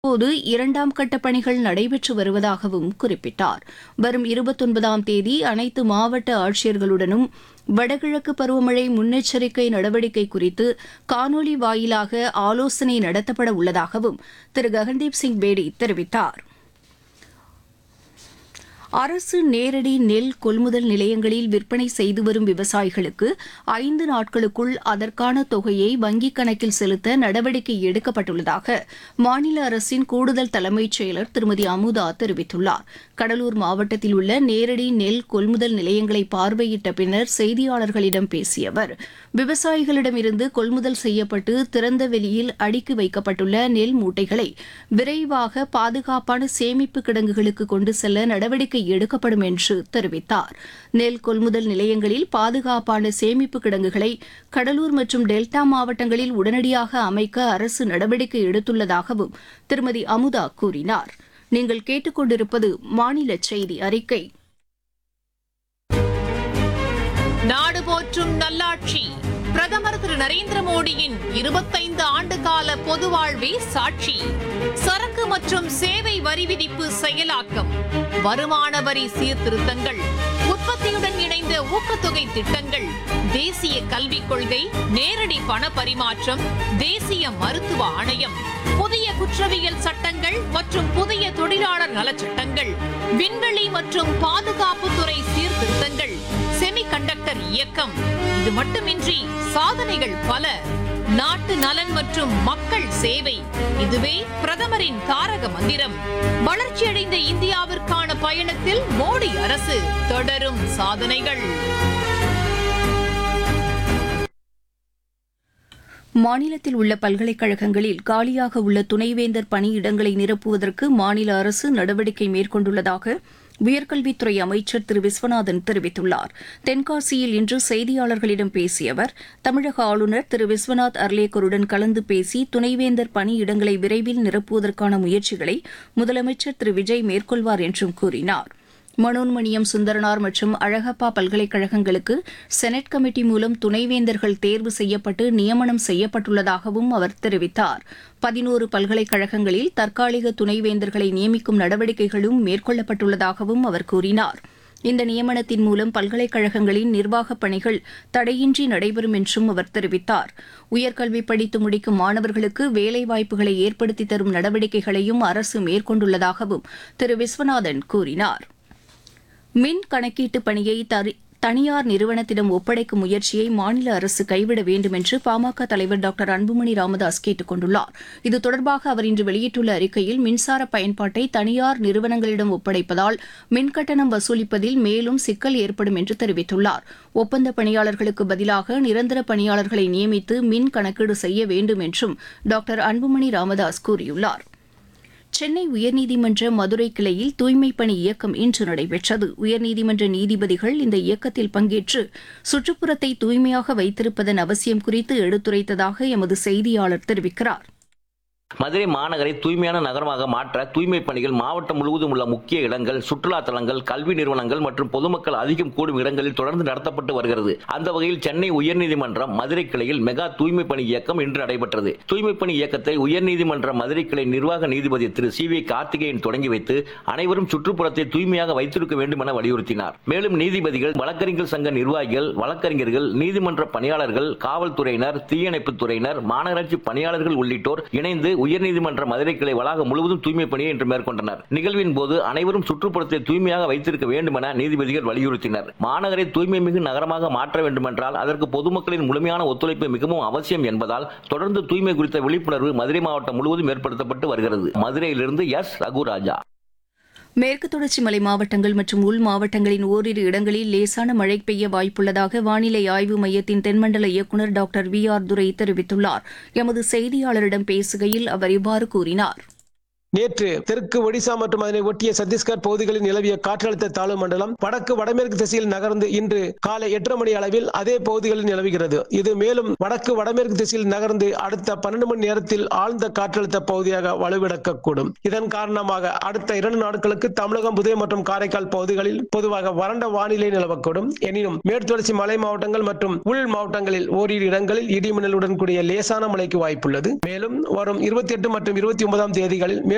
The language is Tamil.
தற்போது இரண்டாம் கட்ட பணிகள் நடைபெற்று வருவதாகவும் குறிப்பிட்டார் வரும் இருபத்தொன்பதாம் தேதி அனைத்து மாவட்ட ஆட்சியர்களுடனும் வடகிழக்கு பருவமழை முன்னெச்சரிக்கை நடவடிக்கை குறித்து காணொலி வாயிலாக ஆலோசனை நடத்தப்பட உள்ளதாகவும் திரு ககன்தீப் சிங் பேடி தெரிவித்தார் அரசு நேரடி நெல் கொள்முதல் நிலையங்களில் விற்பனை செய்து வரும் விவசாயிகளுக்கு ஐந்து நாட்களுக்குள் அதற்கான தொகையை வங்கிக் கணக்கில் செலுத்த நடவடிக்கை எடுக்கப்பட்டுள்ளதாக மாநில அரசின் கூடுதல் தலைமைச் செயலர் திருமதி அமுதா தெரிவித்துள்ளார் கடலூர் மாவட்டத்தில் உள்ள நேரடி நெல் கொள்முதல் நிலையங்களை பார்வையிட்ட பின்னர் செய்தியாளர்களிடம் பேசிய அவர் விவசாயிகளிடமிருந்து கொள்முதல் செய்யப்பட்டு திறந்த வெளியில் அடுக்கி வைக்கப்பட்டுள்ள நெல் மூட்டைகளை விரைவாக பாதுகாப்பான சேமிப்பு கிடங்குகளுக்கு கொண்டு செல்ல நடவடிக்கை எடுக்கப்படும் என்று தெரிவித்தார் நெல் கொள்முதல் நிலையங்களில் பாதுகாப்பான சேமிப்பு கிடங்குகளை கடலூர் மற்றும் டெல்டா மாவட்டங்களில் உடனடியாக அமைக்க அரசு நடவடிக்கை எடுத்துள்ளதாகவும் திருமதி அமுதா கூறினார் நீங்கள் கேட்டுக்கொண்டிருப்பது மாநில செய்தி அறிக்கை நாடு போற்றும் நல்லாட்சி பிரதமர் திரு நரேந்திர மோடியின் இருபத்தைந்து ஆண்டு கால பொது வாழ்வே சாட்சி சரக்கு மற்றும் சேவை வரி விதிப்பு செயலாக்கம் வருமான வரி சீர்திருத்தங்கள் உற்பத்தியுடன் இணைந்த ஊக்கத்தொகை திட்டங்கள் தேசிய கல்விக் கொள்கை நேரடி பண பரிமாற்றம் தேசிய மருத்துவ ஆணையம் புதிய குற்றவியல் சட்டங்கள் மற்றும் புதிய தொழிலாளர் நலச்சட்டங்கள் விண்வெளி மற்றும் பாதுகாப்புத்துறை சீர்திருத்தங்கள் செமிகண்டக்டர் இயக்கம் இது மட்டுமின்றி சாதனைகள் பல நாட்டு நலன் மற்றும் மக்கள் சேவை இதுவே பிரதமரின் தாரக மந்திரம் வளர்ச்சியடைந்த இந்தியாவிற்கான பயணத்தில் மோடி அரசு தொடரும் சாதனைகள் மாநிலத்தில் உள்ள பல்கலைக்கழகங்களில் காலியாக உள்ள துணைவேந்தர் பணியிடங்களை நிரப்புவதற்கு மாநில அரசு நடவடிக்கை மேற்கொண்டுள்ளதாக உயர்கல்வித்துறை அமைச்சர் திரு விஸ்வநாதன் தெரிவித்துள்ளார் தென்காசியில் இன்று செய்தியாளர்களிடம் பேசிய அவர் தமிழக ஆளுநர் திரு விஸ்வநாத் அர்லேக்கருடன் கலந்து பேசி துணைவேந்தர் பணியிடங்களை விரைவில் நிரப்புவதற்கான முயற்சிகளை முதலமைச்சர் திரு விஜய் மேற்கொள்வார் என்றும் கூறினார் மனோன்மணியம் சுந்தரனார் மற்றும் அழகப்பா பல்கலைக்கழகங்களுக்கு செனட் கமிட்டி மூலம் துணைவேந்தர்கள் தேர்வு செய்யப்பட்டு நியமனம் செய்யப்பட்டுள்ளதாகவும் அவர் தெரிவித்தார் பதினோரு பல்கலைக்கழகங்களில் தற்காலிக துணைவேந்தர்களை நியமிக்கும் நடவடிக்கைகளும் மேற்கொள்ளப்பட்டுள்ளதாகவும் அவர் கூறினார் இந்த நியமனத்தின் மூலம் பல்கலைக்கழகங்களின் நிர்வாகப் பணிகள் தடையின்றி நடைபெறும் என்றும் அவர் தெரிவித்தார் உயர்கல்வி படித்து முடிக்கும் மாணவர்களுக்கு வேலைவாய்ப்புகளை ஏற்படுத்தி தரும் நடவடிக்கைகளையும் அரசு மேற்கொண்டுள்ளதாகவும் திரு விஸ்வநாதன் கூறினார் மின் கணக்கீட்டு பணியை தரி- தனியார் நிறுவனத்திடம் ஒப்படைக்கும் முயற்சியை மாநில அரசு கைவிட வேண்டும் என்று பாமக தலைவர் டாக்டர் அன்புமணி ராமதாஸ் கேட்டுக் கொண்டுள்ளார் இது தொடர்பாக அவர் இன்று வெளியிட்டுள்ள அறிக்கையில் மின்சார பயன்பாட்டை தனியார் நிறுவனங்களிடம் ஒப்படைப்பதால் மின்கட்டணம் வசூலிப்பதில் மேலும் சிக்கல் ஏற்படும் என்று தெரிவித்துள்ளார் ஒப்பந்த பணியாளர்களுக்கு பதிலாக நிரந்தர பணியாளர்களை நியமித்து மின் கணக்கீடு செய்ய வேண்டும் என்றும் டாக்டர் அன்புமணி ராமதாஸ் கூறியுள்ளார் சென்னை உயர்நீதிமன்ற மதுரை கிளையில் தூய்மைப் பணி இயக்கம் இன்று நடைபெற்றது உயர்நீதிமன்ற நீதிபதிகள் இந்த இயக்கத்தில் பங்கேற்று சுற்றுப்புறத்தை தூய்மையாக வைத்திருப்பதன் அவசியம் குறித்து எடுத்துரைத்ததாக எமது செய்தியாளர் தெரிவிக்கிறார் மதுரை மாநகரை தூய்மையான நகரமாக மாற்ற தூய்மை பணிகள் மாவட்டம் முழுவதும் உள்ள முக்கிய இடங்கள் சுற்றுலா தலங்கள் கல்வி நிறுவனங்கள் மற்றும் பொதுமக்கள் அதிகம் கூடும் இடங்களில் தொடர்ந்து நடத்தப்பட்டு வருகிறது அந்த வகையில் சென்னை உயர்நீதிமன்றம் மதுரை கிளையில் மெகா தூய்மை பணி இயக்கம் இன்று நடைபெற்றது தூய்மை பணி இயக்கத்தை உயர்நீதிமன்ற மதுரை கிளை நிர்வாக நீதிபதி திரு சி வி கார்த்திகேயன் தொடங்கி வைத்து அனைவரும் சுற்றுப்புறத்தை தூய்மையாக வைத்திருக்க வேண்டும் என வலியுறுத்தினார் மேலும் நீதிபதிகள் வழக்கறிஞர் சங்க நிர்வாகிகள் வழக்கறிஞர்கள் நீதிமன்ற பணியாளர்கள் காவல்துறையினர் தீயணைப்புத் துறையினர் மாநகராட்சி பணியாளர்கள் உள்ளிட்டோர் இணைந்து உயர்நீதிமன்ற மதுரை கிளை வளாகம் முழுவதும் தூய்மை பணியை இன்று மேற்கொண்டனர் நிகழ்வின் போது அனைவரும் சுற்றுப்புறத்தை தூய்மையாக வைத்திருக்க வேண்டும் என நீதிபதிகள் வலியுறுத்தினர் மாநகரை தூய்மை மிகு நகரமாக மாற்ற வேண்டுமென்றால் அதற்கு பொதுமக்களின் முழுமையான ஒத்துழைப்பு மிகவும் அவசியம் என்பதால் தொடர்ந்து தூய்மை குறித்த விழிப்புணர்வு மதுரை மாவட்டம் முழுவதும் ஏற்படுத்தப்பட்டு வருகிறது மதுரையிலிருந்து எஸ் ரகுராஜா மேற்கு தொடர்ச்சி மலை மாவட்டங்கள் மற்றும் உள் மாவட்டங்களின் ஓரிரு இடங்களில் லேசான மழை பெய்ய வாய்ப்புள்ளதாக வானிலை ஆய்வு மையத்தின் தென்மண்டல இயக்குநர் டாக்டர் வி ஆர் துரை தெரிவித்துள்ளார் எமது செய்தியாளரிடம் பேசுகையில் அவர் இவ்வாறு கூறினார் நேற்று தெற்கு ஒடிசா மற்றும் அதனை ஒட்டிய சத்தீஸ்கர் பகுதிகளில் நிலவிய காற்றழுத்த தாழ்வு மண்டலம் வடக்கு வடமேற்கு திசையில் நகர்ந்து இன்று காலை எட்டரை மணி அளவில் அதே பகுதிகளில் நிலவுகிறது இது மேலும் வடக்கு வடமேற்கு திசையில் நகர்ந்து அடுத்த பன்னெண்டு மணி நேரத்தில் ஆழ்ந்த காற்றழுத்த பகுதியாக வலுவிழக்கக்கூடும் இதன் காரணமாக அடுத்த இரண்டு நாட்களுக்கு தமிழகம் புதுவை மற்றும் காரைக்கால் பகுதிகளில் பொதுவாக வறண்ட வானிலை நிலவக்கூடும் எனினும் மேற்குத்தொடர்ச்சி மலை மாவட்டங்கள் மற்றும் உள் மாவட்டங்களில் ஓரிரு இடங்களில் இடிமின்னலுடன் கூடிய லேசான மழைக்கு வாய்ப்புள்ளது மேலும் வரும் இருபத்தி எட்டு மற்றும் இருபத்தி ஒன்பதாம் தேதிகளில்